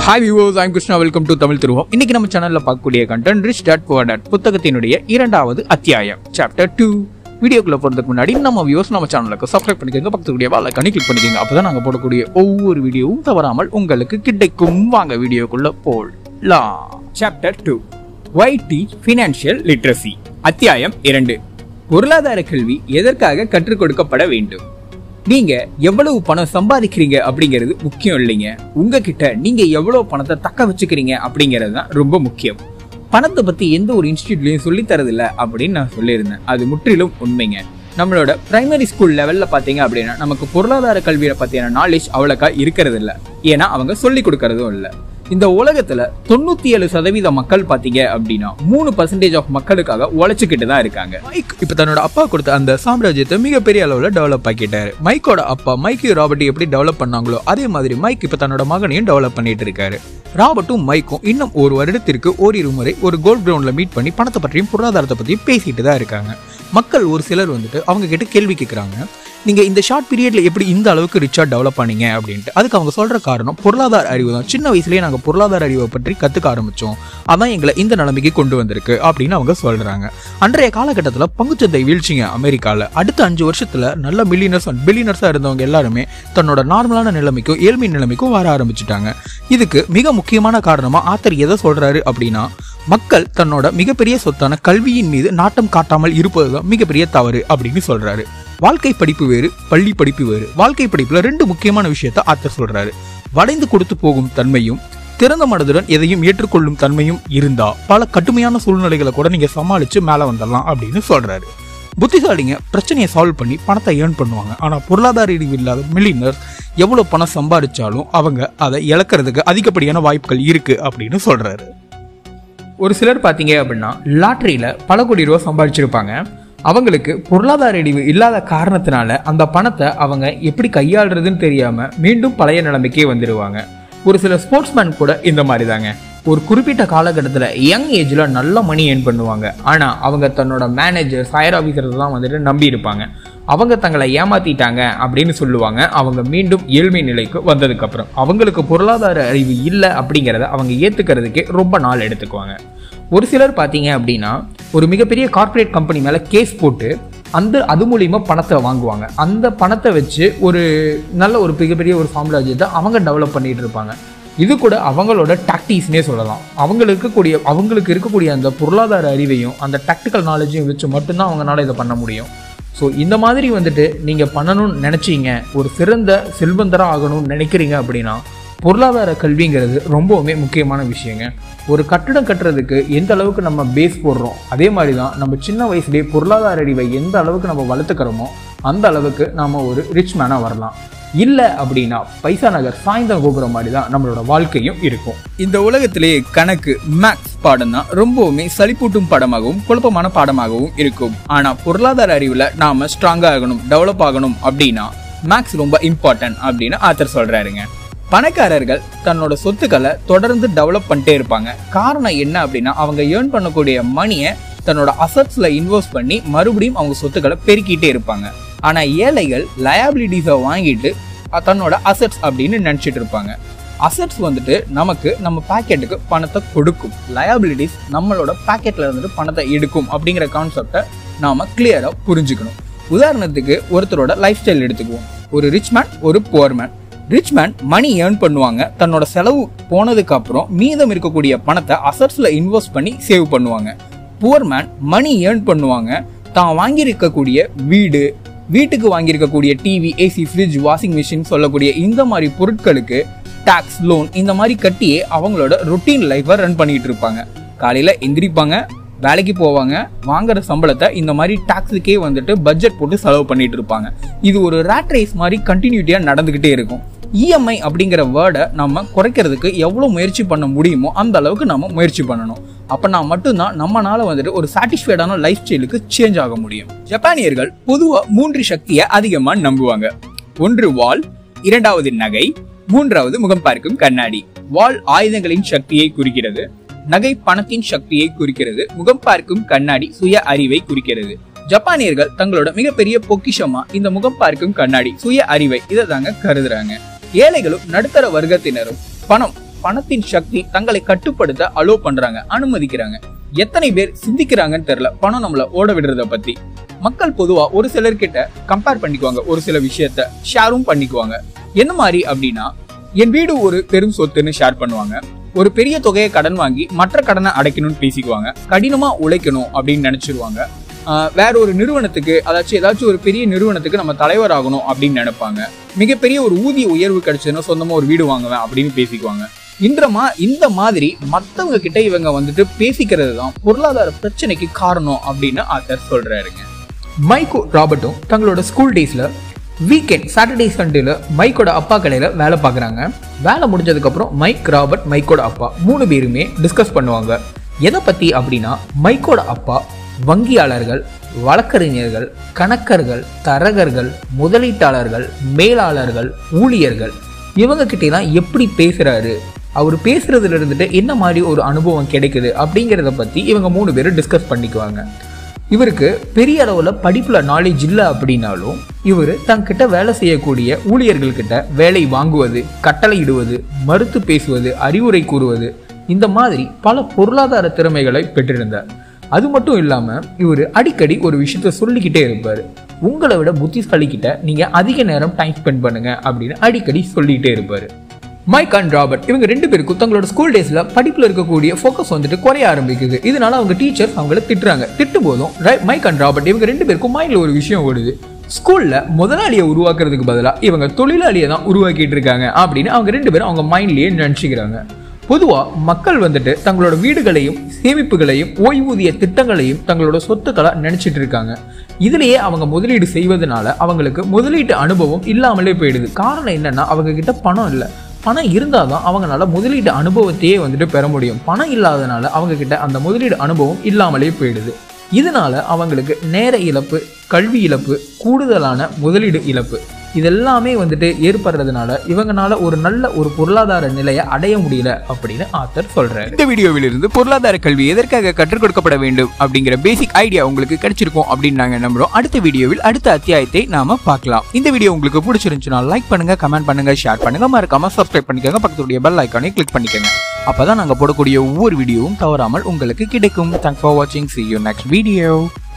hi viewers I'm Krishna welcome to Tamil திருவோம் இன்னைக்கு நம்ம சேனல்ல பார்க்கக்கூடிய கண்டென்ட் ரிச் டாட் புவர் புத்தகத்தினுடைய இரண்டாவது அத்தியாயம் சாப்டர் டூ வீடியோக்குள்ள போறதுக்கு முன்னாடி நம்ம வியூவர்ஸ் நம்ம சேனலுக்கு சப்ஸ்கிரைப் பண்ணிக்கோங்க பக்கத்துக்கூடிய வாழை கனி கிளிக் பண்ணிக்கோங்க அப்பதான் நாங்க போடக்கூடிய ஒவ்வொரு வீடியோவும் தவறாமல் உங்களுக்கு கிடைக்கும் வாங்க வீடியோக்குள்ள போலாம் chapter two why teach financial literacy அத்தியாயம் இரண்டு பொருளாதார கல்வி எதற்காக கற்றுக் கொடுக்கப்பட வேண்டும் நீங்க எவ்வளவு பணம் சம்பாதிக்கிறீங்க அப்படிங்கிறது முக்கியம் இல்லைங்க உங்ககிட்ட நீங்க எவ்வளவு பணத்தை தக்க வச்சுக்கிறீங்க அப்படிங்கிறது தான் ரொம்ப முக்கியம் பணத்தை பத்தி எந்த ஒரு இன்ஸ்டியூட்லயும் சொல்லி தரதில்ல அப்படின்னு நான் சொல்லியிருந்தேன் அது முற்றிலும் உண்மைங்க நம்மளோட பிரைமரி ஸ்கூல் லெவல்ல பாத்தீங்க அப்படின்னா நமக்கு பொருளாதார கல்வியை பத்தியான நாலேஜ் அவ்வளோக்கா இருக்கிறது இல்ல ஏன்னா அவங்க சொல்லி கொடுக்கறதும் இல்ல இந்த உலகத்துல தொண்ணூத்தி ஏழு சதவீத மக்கள் பாத்தீங்க அப்படின்னா மூணு பர்சன்டேஜ் ஆஃப் மக்களுக்காக உழைச்சுக்கிட்டு தான் இருக்காங்க மைக் இப்ப தன்னோட அப்பா கொடுத்த அந்த சாம்ராஜ்யத்தை மிகப்பெரிய அளவுல டெவலப் ஆக்கிட்டாரு மைக்கோட அப்பா மைக்கு ராபர்ட் எப்படி டெவலப் பண்ணாங்களோ அதே மாதிரி மைக் இப்ப தன்னோட மகனையும் டெவலப் பண்ணிட்டு இருக்காரு ராபர்ட்டும் மைக்கும் இன்னும் ஒரு வருடத்திற்கு ஓரிரு முறை ஒரு கோல்ட் கிரவுண்ட்ல மீட் பண்ணி பணத்தை பற்றியும் பொருளாதாரத்தை பற்றியும் பேசிட்டு தான் இருக்காங்க மக்கள் ஒரு சிலர் வந்துட்டு அவங்க கிட்ட கேள்வி கேட்குறாங்க நீங்க இந்த ஷார்ட் பீரியட்ல எப்படி இந்த அளவுக்கு ரிச்சா டெவலப் பண்ணீங்க அப்படின்ட்டு அதுக்கு அவங்க சொல்ற காரணம் பொருளாதார அறிவு தான் சின்ன வயசுலயே நாங்க பொருளாதார அறிவை பற்றி கத்துக்க ஆரம்பிச்சோம் அதான் எங்களை இந்த நிலைமைக்கு கொண்டு வந்திருக்கு அப்படின்னு அவங்க சொல்றாங்க அன்றைய காலகட்டத்தில் பங்குச்சந்தை வீழ்ச்சிங்க அமெரிக்கால அடுத்த அஞ்சு வருஷத்துல நல்ல மில்லியனர்ஸ் அண்ட் பில்லியனர்ஸா இருந்தவங்க எல்லாருமே தன்னோட நார்மலான நிலைமைக்கும் ஏழ்மை நிலைமைக்கும் வர ஆரம்பிச்சுட்டாங்க இதுக்கு மிக முக்கியமான காரணமா ஆத்தர் எதை சொல்றாரு அப்படின்னா மக்கள் தன்னோட மிகப்பெரிய சொத்தான கல்வியின் மீது நாட்டம் காட்டாமல் இருப்பதுதான் மிகப்பெரிய தவறு அப்படின்னு சொல்றாரு வாழ்க்கை படிப்பு வேறு பள்ளி படிப்பு வேறு வாழ்க்கை படிப்புல ரெண்டு முக்கியமான விஷயத்த ஆத்தர் சொல்றாரு வளைந்து கொடுத்து போகும் தன்மையும் திறந்த மனதுடன் எதையும் ஏற்றுக்கொள்ளும் தன்மையும் இருந்தா பல கடுமையான சூழ்நிலைகளை கூட நீங்க சமாளிச்சு மேல வந்துடலாம் அப்படின்னு சொல்றாரு புத்திசாலிங்க பிரச்சனையை சால்வ் பண்ணி பணத்தை ஏர்ன் பண்ணுவாங்க ஆனா பொருளாதார அறிவு இல்லாத மில்லியனர்ஸ் எவ்வளவு பணம் சம்பாதிச்சாலும் அவங்க அதை இழக்கிறதுக்கு அதிகப்படியான வாய்ப்புகள் இருக்கு அப்படின்னு சொல்றாரு ஒரு சிலர் பார்த்தீங்க அப்படின்னா லாட்டரியில் பல கோடி ரூபா சம்பாதிச்சிருப்பாங்க அவங்களுக்கு பொருளாதார அறிவு இல்லாத காரணத்தினால அந்த பணத்தை அவங்க எப்படி கையாளுறதுன்னு தெரியாம மீண்டும் பழைய நிலைமைக்கே வந்துடுவாங்க ஒரு சில ஸ்போர்ட்ஸ்மேன் கூட இந்த மாதிரி தாங்க ஒரு குறிப்பிட்ட காலகட்டத்தில் யங் ஏஜில் நல்ல மணி ஏர்ன் பண்ணுவாங்க ஆனால் அவங்க தன்னோட மேனேஜர் ஃபயர் ஆஃபீஸர்ஸ் தான் வந்துட்டு நம்பி இருப்பாங்க அவங்க தங்களை ஏமாத்திட்டாங்க அப்படின்னு சொல்லுவாங்க அவங்க மீண்டும் ஏழ்மை நிலைக்கு வந்ததுக்கப்புறம் அவங்களுக்கு பொருளாதார அறிவு இல்லை அப்படிங்கிறத அவங்க ஏற்றுக்கிறதுக்கே ரொம்ப நாள் எடுத்துக்குவாங்க ஒரு சிலர் பார்த்தீங்க அப்படின்னா ஒரு மிகப்பெரிய கார்ப்பரேட் கம்பெனி மேலே கேஸ் போட்டு அந்த அது மூலியமா பணத்தை வாங்குவாங்க அந்த பணத்தை வச்சு ஒரு நல்ல ஒரு மிகப்பெரிய ஒரு சாம்ராஜ்யத்தை அவங்க டெவலப் பண்ணிட்டு இருப்பாங்க இது கூட அவங்களோட டாக்டிக்ஸ்னே சொல்லலாம் அவங்களுக்கு இருக்கக்கூடிய அவங்களுக்கு இருக்கக்கூடிய அந்த பொருளாதார அறிவையும் அந்த டாக்டிக்கல் நாலேஜையும் வச்சு மட்டும்தான் அவங்களால இதை பண்ண முடியும் ஸோ இந்த மாதிரி வந்துட்டு நீங்கள் பண்ணணும்னு நினச்சிங்க ஒரு சிறந்த செல்வந்தராக ஆகணும்னு நினைக்கிறீங்க அப்படின்னா பொருளாதார கல்விங்கிறது ரொம்பவுமே முக்கியமான விஷயங்க ஒரு கட்டிடம் கட்டுறதுக்கு எந்த அளவுக்கு நம்ம பேஸ் போடுறோம் அதே மாதிரி தான் நம்ம சின்ன வயசுலேயே பொருளாதார அறிவை எந்த அளவுக்கு நம்ம வளர்த்துக்கிறோமோ அந்த அளவுக்கு நாம் ஒரு ரிச் மேனாக வரலாம் இல்லை அப்படின்னா பைசா நகர் சாயந்தரம் கோபுர மாதிரி தான் நம்மளோட வாழ்க்கையும் இருக்கும் இந்த உலகத்திலேயே கணக்கு மேக்ஸ் பாடம் தான் ரொம்பவுமே சளிப்பூட்டும் பாடமாகவும் குழப்பமான பாடமாகவும் இருக்கும் ஆனா பொருளாதார அறிவுல நாம ஸ்ட்ராங்கா ஆகணும் டெவலப் ஆகணும் அப்படின்னா மேக்ஸ் ரொம்ப இம்பார்ட்டன்ட் அப்படின்னு ஆத்தர் சொல்றாருங்க பணக்காரர்கள் தன்னோட சொத்துக்களை தொடர்ந்து டெவலப் பண்ணிட்டே இருப்பாங்க காரணம் என்ன அப்படின்னா அவங்க ஏர்ன் பண்ணக்கூடிய மணியை தன்னோட அசட்ஸ்ல இன்வெஸ்ட் பண்ணி மறுபடியும் அவங்க சொத்துக்களை பெருக்கிட்டே இருப்பாங்க ஆனா ஏழைகள் லயபிலிட்டிஸை வாங்கிட்டு தன்னோட அசட்ஸ் அப்படின்னு நினைச்சிட்டு இருப்பாங்க அசட்ஸ் வந்துட்டு நமக்கு நம்ம பாக்கெட்டுக்கு பணத்தை கொடுக்கும் லயபிலிட்டிஸ் நம்மளோட பாக்கெட்ல இருந்துட்டு பணத்தை எடுக்கும் அப்படிங்கிற கான்செப்டை நாம கிளியரா புரிஞ்சுக்கணும் உதாரணத்துக்கு ஒருத்தரோட லைஃப் ஸ்டைல் எடுத்துக்குவோம் ஒரு ரிச் மேன் ஒரு poor man rich man money earn பண்ணுவாங்க தன்னோட செலவு போனதுக்கு அப்புறம் மீதம் இருக்கக்கூடிய பணத்தை அசட்ஸ்ல இன்வெஸ்ட் பண்ணி சேவ் பண்ணுவாங்க புவர் மேன் மணி ஏர்ன் பண்ணுவாங்க தான் வாங்கியிருக்கக்கூடிய வீடு வீட்டுக்கு வாங்கியிருக்கக்கூடிய TV AC fridge washing machine சொல்லக்கூடிய இந்த மாதிரி பொருட்களுக்கு டாக்ஸ் லோன் இந்த மாதிரி கட்டியே அவங்களோட ரொட்டீன் லைஃப்பை ரன் பண்ணிட்டு இருப்பாங்க காலையில் எந்திரிப்பாங்க வேலைக்கு போவாங்க வாங்குற சம்பளத்தை இந்த மாதிரி டாக்ஸுக்கே வந்துட்டு பட்ஜெட் போட்டு செலவு பண்ணிட்டு இருப்பாங்க இது ஒரு ரேட் ரேஸ் மாதிரி கண்டினியூட்டியாக நடந்துக்கிட்டே இருக்கும் இஎம்ஐ அப்படிங்கிற வேர்டை நம்ம குறைக்கிறதுக்கு எவ்வளோ முயற்சி பண்ண முடியுமோ அந்த அளவுக்கு நம்ம முயற்சி பண்ணணும் அப்போ நான் மட்டும்தான் நம்மனால வந்துட்டு ஒரு சாட்டிஸ்ஃபைடான லைஃப் ஸ்டைலுக்கு சேஞ்ச் ஆக முடியும் ஜப்பானியர்கள் பொதுவாக மூன்று சக்தியை அதிகமாக நம்புவாங்க ஒன்று வால் இரண்டாவது நகை மூன்றாவது முகம் பார்க்கும் கண்ணாடி வால் ஆயுதங்களின் சக்தியை குறிக்கிறது நகை பணத்தின் சக்தியை குறிக்கிறது முகம் பார்க்கும் கண்ணாடி சுய அறிவை குறிக்கிறது ஜப்பானியர்கள் தங்களோட மிகப்பெரிய பொக்கிஷமா இந்த முகம் பார்க்கும் கண்ணாடி சுய அறிவை இதை தாங்க கருதுறாங்க ஏழைகளும் நடுத்தர வர்க்கத்தினரும் பணம் பணத்தின் சக்தி தங்களை கட்டுப்படுத்த அலோ பண்றாங்க அனுமதிக்கிறாங்க எத்தனை பேர் சிந்திக்கிறாங்கன்னு தெரியல பணம் நம்மள ஓட விடுறத பத்தி மக்கள் பொதுவா ஒரு சிலர்கிட்ட கம்பேர் பண்ணிக்குவாங்க ஒரு சில விஷயத்த ஷேரும் பண்ணிக்குவாங்க என்ன மாதிரி அப்படின்னா என் வீடு ஒரு பெரும் சொத்துன்னு ஷேர் பண்ணுவாங்க ஒரு பெரிய தொகையை கடன் வாங்கி மற்ற கடனை அடைக்கணும்னு பேசிக்குவாங்க கடினமா உழைக்கணும் அப்படின்னு நினைச்சிருவாங்க ஆஹ் வேற ஒரு நிறுவனத்துக்கு அதாச்சும் ஏதாச்சும் ஒரு பெரிய நிறுவனத்துக்கு நம்ம தலைவர் ஆகணும் அப்படின்னு நினைப்பாங்க மிகப்பெரிய ஒரு ஊதிய உயர்வு கிடைச்சதுன்னா சொந்தமா ஒரு வீடு வாங்குவேன் அப்படின்னு பேசிக்குவாங்க இந்த மா இந்த மாதிரி மத்தவங்க கிட்ட இவங்க வந்துட்டு பேசிக்கிறது தான் பொருளாதார பிரச்சனைக்கு காரணம் அப்படின்னு ஆத்தர் சொல்றாருங்க மைக்கோ ராபர்ட்டும் தங்களோட ஸ்கூல் டேஸில் வீக்கெண்ட் சாட்டர்டே சண்டேல மைக்கோட அப்பா கடையில் வேலை பார்க்குறாங்க வேலை முடிஞ்சதுக்கப்புறம் மைக் ராபர்ட் மைக்கோட அப்பா மூணு பேருமே டிஸ்கஸ் பண்ணுவாங்க எதை பற்றி அப்படின்னா மைக்கோட அப்பா வங்கியாளர்கள் வழக்கறிஞர்கள் கணக்கர்கள் தரகர்கள் முதலீட்டாளர்கள் மேலாளர்கள் ஊழியர்கள் இவங்க கிட்டலாம் எப்படி பேசுறாரு அவர் பேசுறதுல இருந்துட்டு என்ன மாதிரி ஒரு அனுபவம் கிடைக்குது அப்படிங்கிறத பற்றி இவங்க மூணு பேரும் டிஸ்கஸ் பண்ணிக்குவாங்க இவருக்கு பெரிய அளவில் படிப்பில் நாலேஜ் இல்லை அப்படின்னாலும் இவர் தங்கிட்ட வேலை செய்யக்கூடிய ஊழியர்கள்கிட்ட வேலை வாங்குவது கட்டளையிடுவது மறுத்து பேசுவது அறிவுரை கூறுவது இந்த மாதிரி பல பொருளாதார திறமைகளை பெற்றிருந்தார் அது மட்டும் இல்லாமல் இவர் அடிக்கடி ஒரு விஷயத்த சொல்லிக்கிட்டே இருப்பார் உங்களை விட புத்திசாலிக்கிட்ட நீங்கள் அதிக நேரம் டைம் ஸ்பெண்ட் பண்ணுங்க அப்படின்னு அடிக்கடி சொல்லிக்கிட்டே இருப்பார் மைக் அண்ட் ராபர்ட் இவங்க ரெண்டு பேருக்கும் தங்களோட ஸ்கூல் டேஸ்ல படிப்புல இருக்கக்கூடிய ஃபோக்கஸ் வந்துட்டு குறைய ஆரம்பிக்குது இதனால அவங்க டீச்சர்ஸ் அவங்கள திட்டுறாங்க திட்டும் போதும் ரை- மைக் அண்ட் ராபர்ட் இவங்க ரெண்டு பேருக்கும் மைண்ட்ல ஒரு விஷயம் ஓடுது ஸ்கூல்ல முதலாளியை உருவாக்குறதுக்கு பதிலா இவங்க தொழிலாளியை தான் உருவாக்கிட்டு இருக்காங்க அப்படின்னு அவங்க ரெண்டு பேரும் அவங்க மைண்ட்லயே நினைச்சுக்கிறாங்க பொதுவா மக்கள் வந்துட்டு தங்களோட வீடுகளையும் சேமிப்புகளையும் ஓய்வூதிய திட்டங்களையும் தங்களோட சொத்துக்களா நினைச்சிட்டு இருக்காங்க இதுலயே அவங்க முதலீடு செய்வதனால அவங்களுக்கு முதலீட்டு அனுபவம் இல்லாமலே போயிடுது காரணம் என்னன்னா அவங்க கிட்ட பணம் இல்லை பணம் இருந்தால் தான் அவங்களால முதலீட்டு அனுபவத்தையே வந்துட்டு பெற முடியும் பணம் இல்லாதனால அவங்க கிட்ட அந்த முதலீடு அனுபவம் இல்லாமலே போயிடுது இதனால அவங்களுக்கு நேர இழப்பு கல்வி இழப்பு கூடுதலான முதலீடு இழப்பு இதெல்லாமே வந்துட்டு ஏற்படுறதுனால இவங்கனால ஒரு நல்ல ஒரு பொருளாதார நிலையை அடைய முடியல அப்படின்னு ஆத்தர் சொல்றாரு இந்த வீடியோவில் இருந்து பொருளாதார கல்வி எதற்காக கற்றுக் கொடுக்கப்பட வேண்டும் அப்படிங்கிற பேசிக் ஐடியா உங்களுக்கு கிடைச்சிருக்கும் அப்படின்னு நாங்க நம்புறோம் அடுத்த வீடியோவில் அடுத்த அத்தியாயத்தை நாம பார்க்கலாம் இந்த வீடியோ உங்களுக்கு பிடிச்சிருந்துச்சுன்னா லைக் பண்ணுங்க கமெண்ட் பண்ணுங்க ஷேர் பண்ணுங்க மறக்காம சப்ஸ்கிரைப் பண்ணிக்கோங்க பக்கத்துடைய பெல் ஐக்கானை கிளிக் பண்ணிக்கோங்க அப்பதான் நாங்க போடக்கூடிய ஒவ்வொரு வீடியோவும் தவறாமல் உங்களுக்கு கிடைக்கும் தேங்க்ஸ் ஃபார் வாட்சிங் see you next வீடியோ